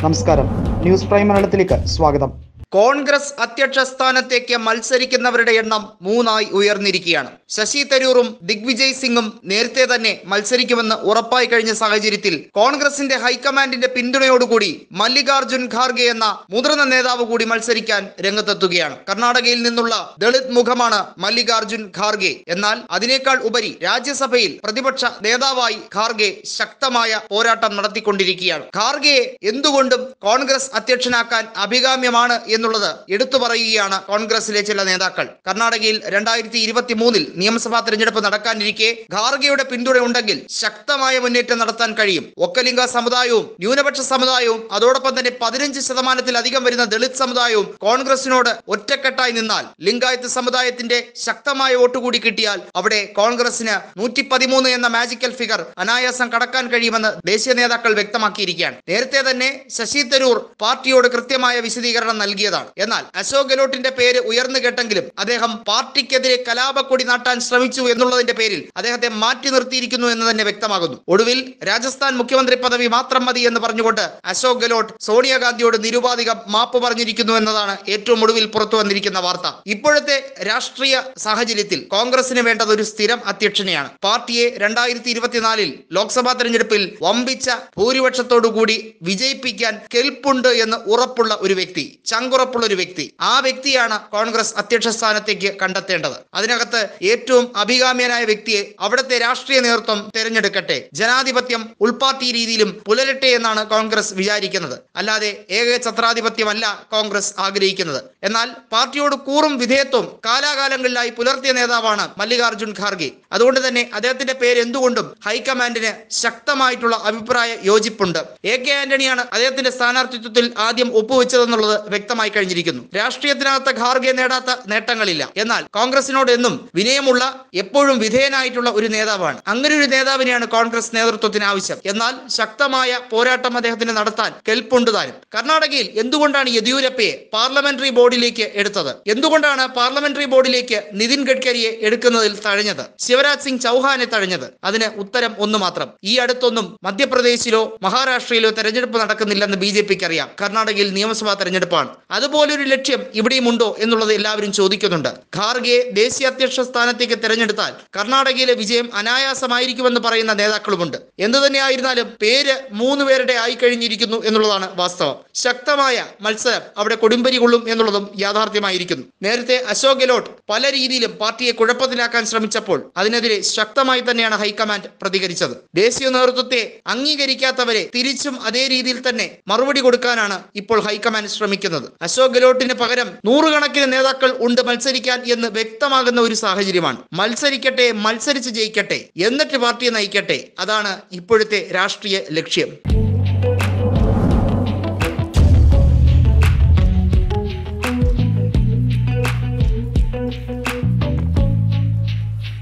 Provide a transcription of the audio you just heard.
നമസ്കാരം news prime മലയാളത്തിലേക്ക് സ്വാഗതം കോൺഗ്രസ് അധ്യക്ഷ സ്ഥാനത്തേക്ക് മത്സരിക്കുന്നവരുടെ എണ്ണം മൂന്നായി ഉയർന്നിരിക്കുകയാണ് ശശി തരൂറും ദിഗ്വിജയ് സിംഗും നേരത്തെ തന്നെ മത്സരിക്കുമെന്ന് ഉറപ്പായി കഴിഞ്ഞ സാഹചര്യത്തിൽ കോൺഗ്രസിന്റെ ഹൈക്കമാൻഡിന്റെ പിന്തുണയോടുകൂടി മല്ലികാർജുൻ ഖാർഗെ എന്ന മുതിർന്ന നേതാവ് കൂടി മത്സരിക്കാൻ രംഗത്തെത്തുകയാണ് കർണാടകയിൽ നിന്നുള്ള ദളിത് മുഖമാണ് മല്ലികാർജുൻ ഖാർഗെ എന്നാൽ അതിനേക്കാൾ ഉപരി രാജ്യസഭയിൽ പ്രതിപക്ഷ നേതാവായി ഖാർഗെ ശക്തമായ പോരാട്ടം നടത്തിക്കൊണ്ടിരിക്കുകയാണ് ഖാർഗെയെ എന്തുകൊണ്ടും കോൺഗ്രസ് അധ്യക്ഷനാക്കാൻ അഭികാമ്യമാണ് എന്നുള്ളത് എടുത്തു പറയുകയാണ് കോൺഗ്രസിലെ ചില നേതാക്കൾ കർണാടകയിൽ രണ്ടായിരത്തി ഇരുപത്തി മൂന്നിൽ നിയമസഭാ തെരഞ്ഞെടുപ്പ് നടക്കാനിരിക്കെ ഖാർഗെയുടെ പിന്തുണ ഉണ്ടെങ്കിൽ ശക്തമായ മുന്നേറ്റം നടത്താൻ കഴിയും ഒക്കലിംഗ സമുദായവും ന്യൂനപക്ഷ സമുദായവും അതോടൊപ്പം തന്നെ പതിനഞ്ച് ശതമാനത്തിലധികം വരുന്ന ദളിത് സമുദായവും കോൺഗ്രസിനോട് ഒറ്റക്കെട്ടായി നിന്നാൽ ലിംഗായത്ത് സമുദായത്തിന്റെ ശക്തമായ വോട്ട് കൂടി കിട്ടിയാൽ അവിടെ കോൺഗ്രസിന് നൂറ്റി പതിമൂന്ന് എന്ന മാജിക്കൽ ഫിഗർ അനായാസം കടക്കാൻ കഴിയുമെന്ന് ദേശീയ നേതാക്കൾ വ്യക്തമാക്കിയിരിക്കുകയാണ് നേരത്തെ തന്നെ ശശി തരൂർ പാർട്ടിയോട് കൃത്യമായ വിശദീകരണം നൽകിയതാണ് എന്നാൽ അശോക് ഗെലോട്ടിന്റെ പേര് ഉയർന്നു കേട്ടെങ്കിലും അദ്ദേഹം പാർട്ടിക്കെതിരെ കലാപക്കൊടി നാട്ടാൻ ശ്രമിച്ചു എന്നുള്ളതിന്റെ പേരിൽ അദ്ദേഹത്തെ മാറ്റി നിർത്തിയിരിക്കുന്നു എന്ന് തന്നെ വ്യക്തമാകുന്നു ഒടുവിൽ രാജസ്ഥാൻ മുഖ്യമന്ത്രി പദവി മാത്രം മതി എന്ന് പറഞ്ഞുകൊണ്ട് അശോക് ഗെലോട്ട് സോണിയാഗാന്ധിയോട് നിരുപാധികം മാപ്പ് പറഞ്ഞിരിക്കുന്നു എന്നതാണ് ഏറ്റവും ഒടുവിൽ പുറത്തു വന്നിരിക്കുന്ന വാർത്ത ഇപ്പോഴത്തെ രാഷ്ട്രീയ സാഹചര്യത്തിൽ കോൺഗ്രസിന് വേണ്ടത് ഒരു സ്ഥിരം അധ്യക്ഷനെയാണ് പാർട്ടിയെ രണ്ടായിരത്തി ഇരുപത്തിനാലിൽ ലോക്സഭാ തെരഞ്ഞെടുപ്പിൽ വമ്പിച്ച ഭൂരിപക്ഷത്തോടുകൂടി വിജയിപ്പിക്കാൻ കെൽപ്പുണ്ട് എന്ന് ഉറപ്പുള്ള ഒരു വ്യക്തി ചങ്കുറപ്പുള്ള ഒരു വ്യക്തി ആ വ്യക്തിയാണ് കോൺഗ്രസ് അധ്യക്ഷ സ്ഥാനത്തേക്ക് കണ്ടെത്തേണ്ടത് അതിനകത്ത് ഏറ്റവും അഭികാമ്യനായ വ്യക്തിയെ അവിടുത്തെ രാഷ്ട്രീയ നേതൃത്വം തിരഞ്ഞെടുക്കട്ടെ ജനാധിപത്യം ഉൾപാർട്ടി രീതിയിലും പുലരട്ടെ എന്നാണ് കോൺഗ്രസ് വിചാരിക്കുന്നത് അല്ലാതെ ഏകഛത്രാധിപത്യമല്ല കോൺഗ്രസ് ആഗ്രഹിക്കുന്നത് എന്നാൽ പാർട്ടിയോട് കൂറും വിധേയത്വം കാലാകാലങ്ങളിലായി പുലർത്തിയ നേതാവാണ് മല്ലികാർജുൻ ഖാർഗെ അതുകൊണ്ട് തന്നെ അദ്ദേഹത്തിന്റെ പേര് എന്തുകൊണ്ടും ഹൈക്കമാൻഡിന് ശക്തമായിട്ടുള്ള അഭിപ്രായ യോജിപ്പുണ്ട് എ കെ ആന്റണിയാണ് അദ്ദേഹത്തിന്റെ സ്ഥാനാർത്ഥിത്വത്തിൽ ആദ്യം ഒപ്പുവെച്ചതെന്നുള്ളത് വ്യക്തമായി കഴിഞ്ഞിരിക്കുന്നു രാഷ്ട്രീയത്തിനകത്ത് ഖാർഗെ നേടാത്ത നേട്ടങ്ങളില്ല എന്നാൽ കോൺഗ്രസിനോട് എന്നും വിനയമുള്ള എപ്പോഴും വിധേയനായിട്ടുള്ള ഒരു നേതാവാണ് അങ്ങനെ ഒരു നേതാവിനെയാണ് കോൺഗ്രസ് നേതൃത്വത്തിന് ആവശ്യം എന്നാൽ ശക്തമായ പോരാട്ടം അദ്ദേഹത്തിന് നടത്താൻ കെൽപ്പുണ്ട് താനും കർണാടകയിൽ എന്തുകൊണ്ടാണ് യെദ്യൂരപ്പയെ പാർലമെന്ററി ബോർഡിലേക്ക് എടുത്തത് എന്തുകൊണ്ടാണ് പാർലമെന്ററി ബോർഡിലേക്ക് നിതിൻ ഗഡ്കരിയെ എടുക്കുന്നതിൽ തഴഞ്ഞത് ശിവരാജ് സിംഗ് ചൗഹാനെ തഴഞ്ഞത് അതിന് ഉത്തരം ഒന്ന് മാത്രം ഈ അടുത്തൊന്നും മധ്യപ്രദേശിലോ മഹാരാഷ്ട്രയിലോ തെരഞ്ഞെടുപ്പ് നടക്കുന്നില്ലെന്ന് ബി ജെ പിക്ക് അറിയാം കർണാടകയിൽ നിയമസഭാ തെരഞ്ഞെടുപ്പാണ് അതുപോലൊരു ലക്ഷ്യം ഇവിടെയും ഉണ്ടോ എന്നുള്ളത് എല്ലാവരും ചോദിക്കുന്നുണ്ട് ഖാർഗെ ദേശീയ അധ്യക്ഷ സ്ഥാനത്തേക്ക് തെരഞ്ഞെടുത്താൽ കർണാടകയിലെ വിജയം അനായാസമായിരിക്കുമെന്ന് പറയുന്ന നേതാക്കളുമുണ്ട് എന്തു തന്നെയായിരുന്നാലും പേര് മൂന്ന് പേരുടെ ആയി കഴിഞ്ഞിരിക്കുന്നു എന്നുള്ളതാണ് വാസ്തവം ശക്തമായ മത്സരം അവിടെ കൊടുമ്പരി കൊള്ളും എന്നുള്ളതും യാഥാർത്ഥ്യമായിരിക്കുന്നു നേരത്തെ അശോക് ഗെലോട്ട് പല രീതിയിലും പാർട്ടിയെ കുഴപ്പത്തിലാക്കാൻ ശ്രമിച്ചപ്പോൾ അതിനെതിരെ ശക്തമായി തന്നെയാണ് ഹൈക്കമാൻഡ് പ്രതികരിച്ചത് ദേശീയ നേതൃത്വത്തെ അംഗീകരിക്കാത്തവരെ തിരിച്ചും അതേ രീതിയിൽ തന്നെ മറുപടി കൊടുക്കാനാണ് ഇപ്പോൾ ഹൈക്കമാൻഡ് ശ്രമിക്കുന്നത് അശോക് ഗെലോട്ടിന് പകരം നൂറുകണക്കിന് നേതാക്കൾ ഉണ്ട് മത്സരിക്കാൻ എന്ന് വ്യക്തമാകുന്ന ഒരു സാഹചര്യമാണ് മത്സരിക്കട്ടെ മത്സരിച്ച് ജയിക്കട്ടെ എന്നിട്ട് പാർട്ടിയെ നയിക്കട്ടെ അതാണ് ഇപ്പോഴത്തെ രാഷ്ട്രീയ ലക്ഷ്യം